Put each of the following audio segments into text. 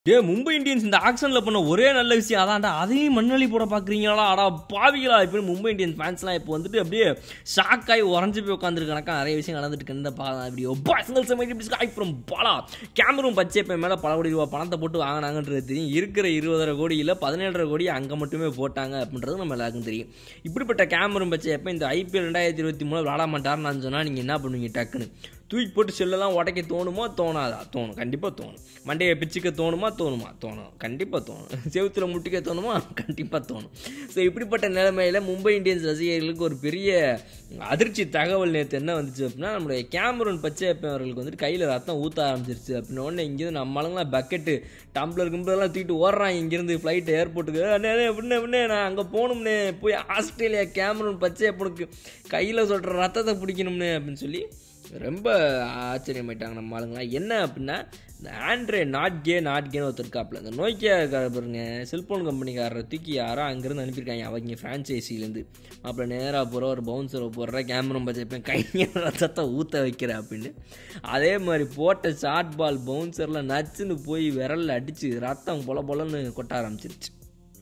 டே Mumbai Indians இந்த ஆக்ஷனில் பண்ண ஒரே நல்ல விஷயம் அதான்டா அதையும் மண்ணளி போட பார்க்குறீங்களா அடா பாவிகளா இப்போ மும்பை இந்தியன்ஸ் ஃபேன்ஸ்லாம் இப்போ வந்துட்டு அப்படியே ஷாக் ஆகி உறைஞ்சு போய் உட்காந்துருக்கணக்கா நிறைய விஷயம் நடந்துட்டு இருக்குன்னு பார்க்கலாம் இப்படி ஒப்பா சிங்கிள் செமைட்டி ஸ்கை ஃப்ரம் பாலா கேமரும் பச்சை பை மேலே பல கோடி ரூபா பணத்தை போட்டு வாங்கினாங்கன்றது தெரியும் இருக்கிற இருபதரை கோடியில் பதினேழரை கோடி அங்கே மட்டுமே போட்டாங்க அப்படின்றது நம்ம எல்லாருக்கும் தெரியும் இப்படிப்பட்ட கேமரும் பச்சை எப்போ இந்த ஐபிஎல் ரெண்டாயிரத்தி இருபத்தி மூணு விளாட மாட்டார்னு சொன்னால் நீங்கள் என்ன பண்ணுவீங்க டக்குன்னு தூக்கி போட்டு செல்லெல்லாம் உடைக்க தோணுமோ தோணாதா தோணும் கண்டிப்பாக தோணும் மண்டையை பிச்சுக்க தோணுமா தோணுமா தோணும் கண்டிப்பாக தோணும் செவுத்தில் முட்டிக்க தோணுமா கண்டிப்பாக தோணும் ஸோ இப்படிப்பட்ட நிலைமையில் மும்பை இந்தியன்ஸ் ரசிகர்களுக்கு ஒரு பெரிய அதிர்ச்சி தகவல் நேற்று என்ன வந்துச்சு அப்படின்னா நம்மளுடைய கேமரூன் பச்சையப்பன் அவர்களுக்கு வந்துட்டு கையில் ரத்தம் ஊற்ற ஆரம்பிச்சிருச்சு அப்படின்னு உடனே இங்கேருந்து நம்ம ஆளுங்களாம் பக்கெட்டு டம்ளர் கிம்ளர்லாம் தூக்கிட்டு ஓடுறான் இங்கேருந்து ஃப்ளைட் ஏர்போர்ட்டுக்கு அண்ணே அப்படின்னே அப்படின்னே நான் அங்கே போகணும்னே போய் ஆஸ்திரேலியா கேமரூன் பச்சையப்பனுக்கு கையில் சொல்கிற ரத்தத்தை பிடிக்கணும்னு அப்படின்னு சொல்லி ரொம்ப ஆச்சரியமாயிட்டாங்க நம்ம ஆளுங்களாம் என்ன அப்படின்னா இந்த ஆண்ட்ரே நாட் கே நாட் கேன்னு ஒருத்தர் இருக்காப்புல இந்த நோக்கியா இருக்காரு பாருங்க செல்ஃபோன் கம்பெனிக்காரரை தூக்கி யாரோ அங்கேருந்து அனுப்பியிருக்காங்க அவங்க ஃப்ரான்ச்சைசிலேருந்து அப்புறம் நேராக போகிற ஒரு பவுன்சரை போடுற கேமரா பச்சைப்பேன் கையில் ரத்தத்தை ஊற்ற வைக்கிற அப்படின்னு அதே மாதிரி போட்ட ஷார்ட் பால் பவுன்சரில் நச்சுன்னு போய் விரலில் அடித்து ரத்தம் பொல பொலன்னு கொட்ட ஆரம்பிச்சிருச்சு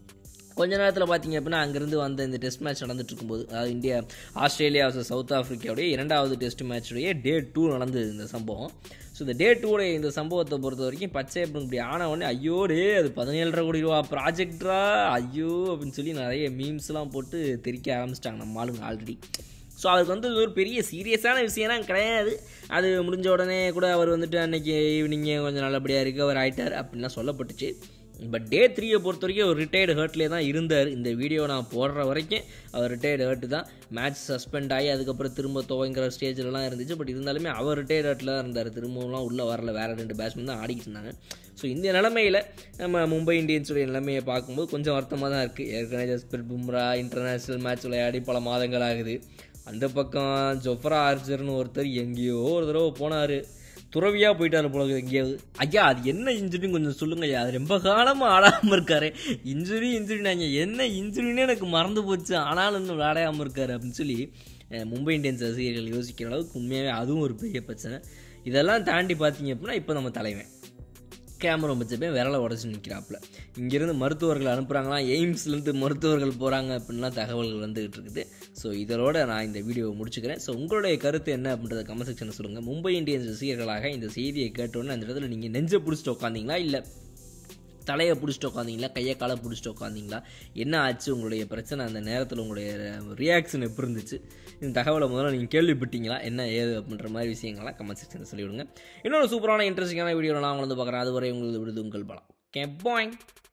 கொஞ்ச நேரத்தில் பார்த்தீங்க அப்படின்னா அங்கேருந்து வந்த இந்த டெஸ்ட் மேட்ச் நடந்துட்டு இருக்கும்போது அதாவது இந்தியா ஆஸ்திரேலியா vs சவுத் ஆஃப்ரிக்காவுடைய இரண்டாவது டெஸ்ட் மேட்சுடைய டே டூ நடந்தது இந்த சம்பவம் ஸோ இந்த டே டூடைய இந்த சம்பவத்தை பொறுத்த வரைக்கும் பச்சை அப்படி இப்படி ஆன உடனே ஐயோ டே அது பதினேழரை கோடி ரூபா ப்ராஜெக்ட்ரா ஐயோ அப்படின்னு சொல்லி நிறைய மீம்ஸ்லாம் போட்டு தெரிக்க ஆரம்பிச்சிட்டாங்க நம்ம ஆளுங்க ஆல்ரெடி ஸோ அதுக்கு வந்து இது ஒரு பெரிய சீரியஸான விஷயம்லாம் கிடையாது அது முடிஞ்ச உடனே கூட அவர் வந்துட்டு அன்னைக்கு ஈவினிங்கே கொஞ்சம் நல்லபடியாக இருக்கு அவர் ஆயிட்டார் அப்படின்லாம் சொல்லப்பட்டுச்சு பட் டே த்ரீயை பொறுத்த வரைக்கும் ஒரு ரிட்டையர்டு ஹர்ட்லேயே தான் இருந்தார் இந்த வீடியோ நான் போடுற வரைக்கும் அவர் ரிட்டையர்டு ஹர்ட் தான் மேட்ச் சஸ்பெண்ட் ஆகி அதுக்கப்புறம் திரும்ப துவங்கிற ஸ்டேஜ்லலாம் இருந்துச்சு பட் இருந்தாலுமே அவர் ரிட்டையர்டு ஹர்ட்டில் தான் இருந்தார் திரும்பவும்லாம் உள்ளே வரல வேறு ரெண்டு பேட்ஸ்மேன் தான் ஆடிக்கிட்டு இருந்தாங்க ஸோ இந்த நிலமையில் நம்ம மும்பை இந்தியன்ஸுடைய நிலைமையை பார்க்கும்போது கொஞ்சம் வருத்தமாக தான் இருக்குது ஏற்கனவே ஜஸ்பிரிட் பும்ரா இன்டர்நேஷ்னல் மேட்ச் விளையாடி பல மாதங்கள் ஆகுது அந்த பக்கம் ஜொஃப்ரா ஆர்ச்சர்னு ஒருத்தர் எங்கேயோ ஒரு தடவை போனார் துறவியாக போயிட்டாரு போல இருக்குது எங்கேயாவது ஐயா அது என்ன இன்ஜுரின்னு கொஞ்சம் சொல்லுங்க ஐயா அது ரொம்ப காலமாக ஆடாமல் இருக்காரு இன்ஜுரி இன்ஜுரி நாங்கள் என்ன இன்ஜுரின்னு எனக்கு மறந்து போச்சு ஆனாலும் இன்னும் விளையாடாமல் இருக்காரு அப்படின்னு சொல்லி அஹ், மும்பை இந்தியன்ஸ் ரசிகர்கள் யோசிக்கிற அளவுக்கு உண்மையாகவே அதுவும் ஒரு பெரிய பிரச்சனை இதெல்லாம் தாண்டி பார்த்தீங்க அப்படின்னா இப்போ நம்ம தலைவன் கேமரா வச்சப்பே விரலை உடச்சி நிற்கிறாப்புல இங்கேருந்து மருத்துவர்கள் அனுப்புகிறாங்களாம் எய்ம்ஸ்லேருந்து மருத்துவர்கள் போகிறாங்க அப்படின்லாம் தகவல்கள் வந்துகிட்டு இருக்குது ஸோ இதோட நான் இந்த வீடியோவை முடிச்சுக்கிறேன் ஸோ உங்களுடைய கருத்து என்ன அப்படின்றத கமெண்ட் செக்ஷனில் சொல்லுங்கள் மும்பை இந்தியன்ஸ் ரசிகர்களாக இந்த செய்தியை கேட்டோன்னே அந்த இடத்துல நீங்கள் நெஞ்சை பிடிச்சிட்டு உட்காந்தீங்களா இல்லை தலையை பிடிச்சிட்டு உட்காந்தீங்களா கையை காலை பிடிச்சிட்டு உட்காந்தீங்களா என்ன ஆச்சு உங்களுடைய பிரச்சனை அந்த நேரத்தில் உங்களுடைய ரியாக்ஷன் எப்படி இருந்துச்சு இந்த தகவலை முதல்ல நீங்கள் கேள்விப்பட்டீங்களா என்ன ஏது அப்படின்ற மாதிரி விஷயங்கள்லாம் கமெண்ட் செக்ஷனில் சொல்லிவிடுங்க இன்னொரு சூப்பரான இன்ட்ரெஸ்டிங்கான வீடியோ நான் வந்து பார்க்குறேன் அதுவரை உங்களுக்கு விடுது உங்கள் பலம் ஓகே பாய்